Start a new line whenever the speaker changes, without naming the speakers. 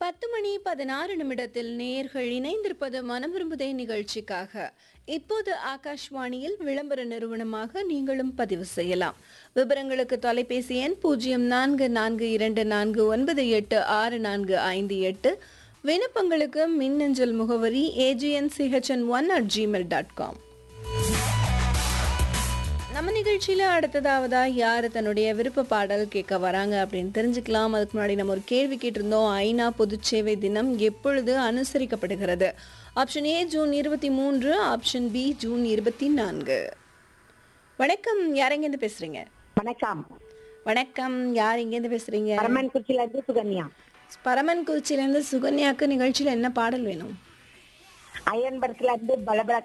பத்து மணி பதினாறு நிமிடத்தில் நேர்கள் இணைந்திருப்பது மனம் விரும்புதே நிகழ்ச்சிக்காக இப்போது ஆகாஷ்வாணியில் விளம்பர நிறுவனமாக நீங்களும் பதிவு செய்யலாம் விவரங்களுக்கு தொலைபேசி எண் பூஜ்ஜியம் நான்கு நான்கு இரண்டு நான்கு ஒன்பது எட்டு ஆறு நான்கு ஐந்து எட்டு விண்ணப்பங்களுக்கு மின்னஞ்சல் முகவரி AGN CHN one at Gmail dot com நம்ம நிகழ்ச்சியில அடுத்ததாவதா யார் தன்னுடைய விருப்ப பாடல் கேட்க வராங்க அப்படின்னு தெரிஞ்சுக்கலாம் அதுக்கு முன்னாடி நம்ம ஒரு கேள்வி கேட்டிருந்தோம் ஐநா பொதுச்சேவை தினம் எப்பொழுது அனுசரிக்கப்படுகிறது ஆப்ஷன் ஏ ஜூன் இருபத்தி மூன்று ஆப்ஷன் பி ஜூன் இருபத்தி நான்கு வணக்கம் யார் எங்கேருந்து பேசுறீங்க
வணக்கம்
வணக்கம் யார் எங்கேருந்து பேசுறீங்க
பரமன் குறிச்சில இருந்து சுகன்யா
பரமன் குறிச்சியிலேருந்து சுகன்யாக்கு நிகழ்ச்சியில என்ன பாடல் வேணும்
அயன்பரத்துல இருந்து பலபல